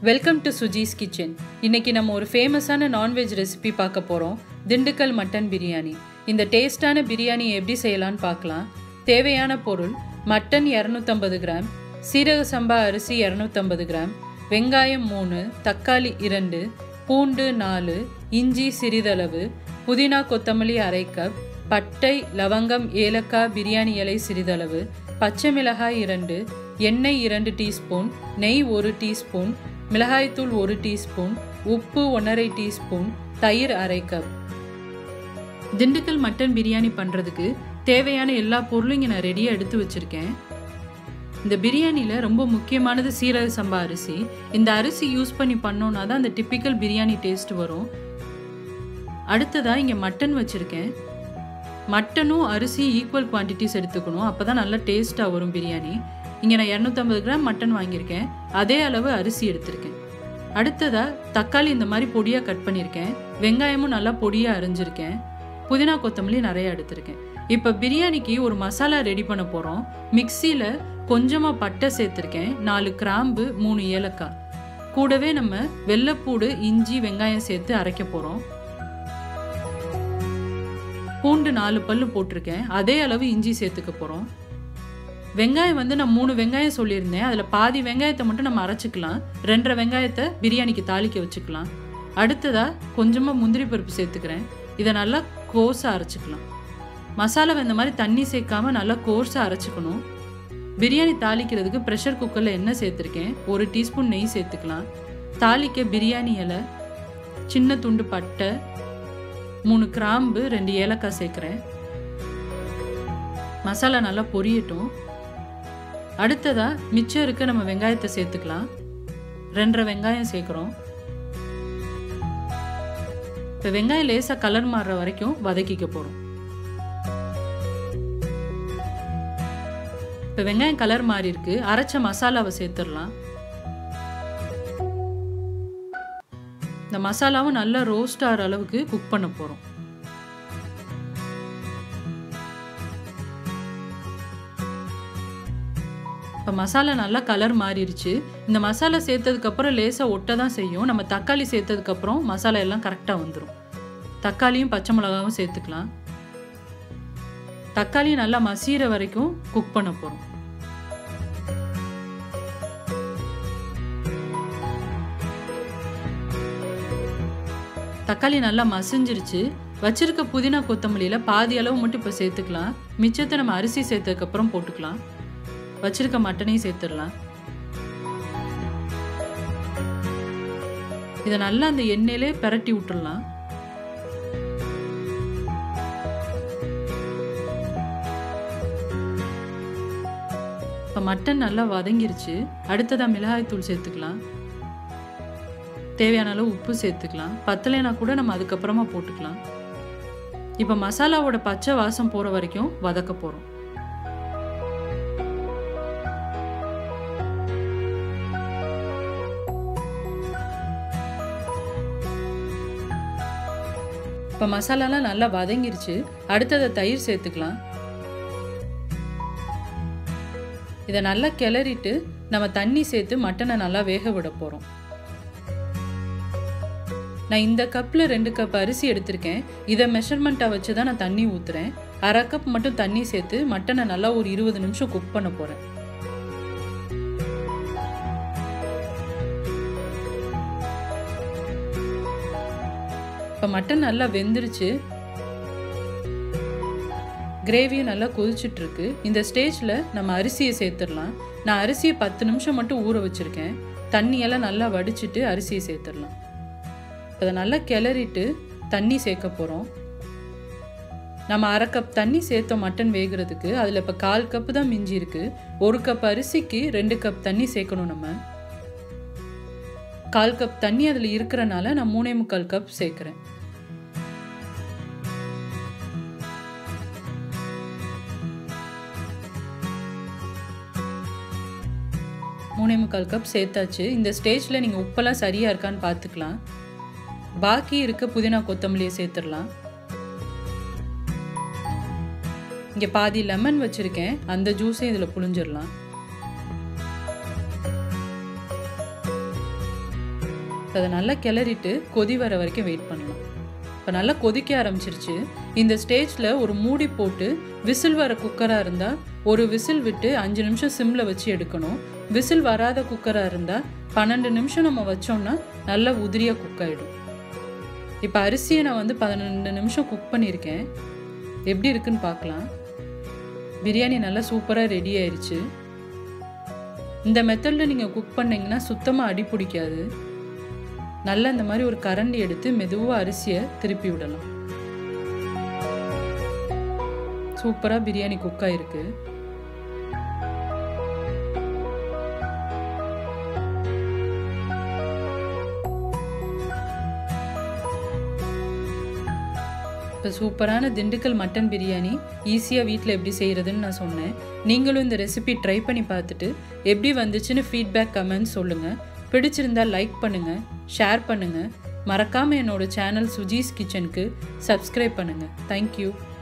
welcome to சுஜீஸ் kitchen இன்னைக்கு நம்ம ஒரு ஃபேமஸான நான்வெஜ் ரெசிபி பார்க்க போகிறோம் திண்டுக்கல் மட்டன் பிரியாணி இந்த டேஸ்டான பிரியாணி எப்படி செய்யலான்னு பார்க்கலாம் தேவையான பொருள் மட்டன் இரநூத்தம்பது கிராம் சீரக சம்பா அரிசி இரநூத்தம்பது கிராம் வெங்காயம் மூணு தக்காளி இரண்டு பூண்டு நாலு இஞ்சி சிறிதளவு புதினா கொத்தமல்லி அரை கப் பட்டை லவங்கம் ஏலக்காய் பிரியாணி இலை சிறிதளவு பச்சை மிளகாய் இரண்டு எண்ணெய் இரண்டு டீஸ்பூன் நெய் ஒரு டீஸ்பூன் மிளகாய்த்தூள் ஒரு டீஸ்பூன் உப்பு ஒன்றரை டீஸ்பூன் தயிர் அரை கப் திண்டுக்கல் மட்டன் பிரியாணி பண்ணுறதுக்கு தேவையான எல்லா பொருளும் இங்கே நான் ரெடியாக எடுத்து வச்சுருக்கேன் இந்த பிரியாணியில் ரொம்ப முக்கியமானது சீரக சம்பா அரிசி இந்த அரிசி யூஸ் பண்ணி பண்ணோன்னா தான் அந்த டிப்பிக்கல் பிரியாணி டேஸ்ட் வரும் அடுத்ததாக இங்கே மட்டன் வச்சுருக்கேன் மட்டனும் அரிசி ஈக்குவல் குவான்டிட்டிஸ் எடுத்துக்கணும் அப்போ தான் நல்லா டேஸ்ட்டாக வரும் பிரியாணி இங்கே நான் இரநூத்தம்பது கிராம் மட்டன் வாங்கியிருக்கேன் அதே அளவு அரிசி எடுத்திருக்கேன் அடுத்ததாக தக்காளி இந்த மாதிரி பொடியாக கட் பண்ணியிருக்கேன் வெங்காயமும் நல்லா பொடியாக அரிஞ்சிருக்கேன் புதினா கொத்தமல்லி நிறைய எடுத்திருக்கேன் இப்போ பிரியாணிக்கு ஒரு மசாலா ரெடி பண்ண போகிறோம் மிக்சியில் கொஞ்சமாக பட்டை சேர்த்துருக்கேன் நாலு கிராம்பு மூணு ஏலக்காய் கூடவே நம்ம வெள்ளைப்பூடு இஞ்சி வெங்காயம் சேர்த்து அரைக்க போகிறோம் பூண்டு நாலு பல்லு போட்டிருக்கேன் அதே அளவு இஞ்சி சேர்த்துக்க போகிறோம் வெங்காயம் வந்து நான் மூணு வெங்காயம் சொல்லியிருந்தேன் அதில் பாதி வெங்காயத்தை மட்டும் நம்ம அரைச்சிக்கலாம் ரெண்டரை வெங்காயத்தை பிரியாணிக்கு தாளிக்க வச்சுக்கலாம் அடுத்ததாக கொஞ்சமாக முந்திரி பருப்பு சேர்த்துக்கிறேன் இதை நல்லா கோர்ஸாக அரைச்சிக்கலாம் மசாலா இந்த மாதிரி தண்ணி சேர்க்காம நல்லா கோர்ஸாக அரைச்சிக்கணும் பிரியாணி தாளிக்கிறதுக்கு ப்ரெஷர் குக்கரில் எண்ணெய் சேர்த்துருக்கேன் ஒரு டீஸ்பூன் நெய் சேர்த்துக்கலாம் தாளிக்க பிரியாணி இலை சின்ன துண்டு பட்டை மூணு கிராம்பு ரெண்டு ஏலக்காய் சேர்க்குறேன் மசாலா நல்லா பொரியட்டும் அடுத்ததாக மிச்சம் இருக்க நம்ம வெங்காயத்தை சேர்த்துக்கலாம் ரெண்டரை வெங்காயம் சேர்க்குறோம் இப்போ வெங்காயம் லேசாக கலர் மாறுற வரைக்கும் வதக்கிக்க போகிறோம் இப்போ வெங்காயம் கலர் மாறி இருக்கு அரைச்ச மசாலாவை சேர்த்துடலாம் இந்த மசாலாவும் நல்லா ரோஸ்ட் ஆகிற அளவுக்கு குக் பண்ண போகிறோம் இப்போ மசாலா நல்லா கலர் மாறிடுச்சு இந்த மசாலா சேர்த்ததுக்கப்புறம் லேசாக ஒட்ட தான் செய்யும் நம்ம தக்காளி சேர்த்ததுக்கப்புறம் மசாலா எல்லாம் கரெக்டாக வந்துடும் தக்காளியும் பச்சை மிளகாவும் சேர்த்துக்கலாம் தக்காளியும் நல்லா மசீர வரைக்கும் குக் பண்ண போகிறோம் தக்காளி நல்லா மசிஞ்சிருச்சு வச்சிருக்க புதினா கொத்தமல்லியில் பாதி அளவு மட்டும் இப்போ சேர்த்துக்கலாம் மிச்சத்தை நம்ம அரிசி சேர்த்ததுக்கப்புறம் போட்டுக்கலாம் வச்சிருக்க மட்டனையும் சேர்த்துடலாம் இதை நல்லா அந்த எண்ணெயிலே பெரட்டி விட்டுடலாம் இப்போ மட்டன் நல்லா வதங்கிருச்சு அடுத்ததாக மிளகாய் தூள் சேர்த்துக்கலாம் தேவையான அளவு உப்பு சேர்த்துக்கலாம் பத்தலைனா கூட நம்ம அதுக்கப்புறமா போட்டுக்கலாம் இப்போ மசாலாவோட பச்சை வாசம் போகிற வரைக்கும் வதக்க போகிறோம் இப்போ மசாலாலாம் நல்லா வதங்கிருச்சு அடுத்ததை தயிர் சேர்த்துக்கலாம் இதை நல்லா கிளறிட்டு நம்ம தண்ணி சேர்த்து மட்டனை நல்லா வேக விட போகிறோம் நான் இந்த கப்பில் ரெண்டு கப் அரிசி எடுத்திருக்கேன் இதை மெஷர்மெண்ட்டாக வச்சு தான் நான் தண்ணி ஊற்றுறேன் அரை கப் மட்டும் தண்ணி சேர்த்து மட்டனை நல்லா ஒரு இருபது நிமிஷம் குக் பண்ண போகிறேன் இப்போ மட்டன் நல்லா வெந்துருச்சு கிரேவியும் நல்லா கொதிச்சுட்ருக்கு இந்த ஸ்டேஜில் நம்ம அரிசியை சேர்த்துடலாம் நான் அரிசியை பத்து நிமிஷம் மட்டும் ஊற வச்சுருக்கேன் தண்ணியெல்லாம் நல்லா வடிச்சிட்டு அரிசியை சேர்த்துடலாம் அதை நல்லா கிளறிட்டு தண்ணி சேர்க்க போகிறோம் நம்ம அரை கப் தண்ணி சேர்த்தோம் மட்டன் வேகிறதுக்கு அதில் இப்போ கால் கப்பு தான் மிஞ்சி இருக்கு ஒரு கப் அரிசிக்கு ரெண்டு கப் தண்ணி சேர்க்கணும் நம்ம கால் கப் தண்ணி அதில் இருக்கிறனால நான் மூணே முக்கால் கப் சேர்க்குறேன் மூணே முக்கால் கப் சேர்த்தாச்சு இந்த ஸ்டேஜில் நீங்கள் உப்பெல்லாம் சரியாக இருக்கான்னு பார்த்துக்கலாம் பாக்கி இருக்க புதினா கொத்தமல்லியை சேர்த்துடலாம் இங்கே பாதி லெமன் வச்சுருக்கேன் அந்த ஜூஸையும் இதில் புழிஞ்சிடலாம் இப்போ அதை நல்லா கிளறிட்டு கொதி வர வரைக்கும் வெயிட் பண்ணலாம் இப்போ நல்லா கொதிக்க ஆரம்பிச்சிருச்சு இந்த ஸ்டேஜில் ஒரு மூடி போட்டு விசில் வர குக்கராக இருந்தால் ஒரு விசில் விட்டு அஞ்சு நிமிஷம் சிம்மில் வச்சு எடுக்கணும் விசில் வராத குக்கராக இருந்தால் பன்னெண்டு நிமிஷம் நம்ம வச்சோம்னா நல்லா உதிரியாக குக் ஆகிடும் இப்போ அரிசியை நான் வந்து பதினெண்டு நிமிஷம் குக் பண்ணியிருக்கேன் எப்படி இருக்குன்னு பார்க்கலாம் பிரியாணி நல்லா சூப்பராக ரெடி ஆயிடுச்சு இந்த மெத்தடில் நீங்கள் குக் பண்ணிங்கன்னா சுத்தமாக அடி பிடிக்காது நல்லா இந்த மாதிரி ஒரு கரண்டி எடுத்து மெதுவாக அரிசியை திருப்பி விடலாம் சூப்பராக பிரியாணி குக் ஆயிருக்கு இப்போ சூப்பரான திண்டுக்கல் மட்டன் பிரியாணி ஈஸியாக வீட்டில் எப்படி செய்கிறதுன்னு நான் சொன்னேன் நீங்களும் இந்த ரெசிபி ட்ரை பண்ணி பார்த்துட்டு எப்படி வந்துச்சுன்னு ஃபீட்பேக் கமெண்ட் சொல்லுங்கள் பிடிச்சிருந்தா லைக் பண்ணுங்கள் ஷேர் பண்ணுங்கள் மறக்காமல் என்னோட சேனல் சுஜீஸ் கிச்சனுக்கு சப்ஸ்கிரைப் பண்ணுங்கள் தேங்க்யூ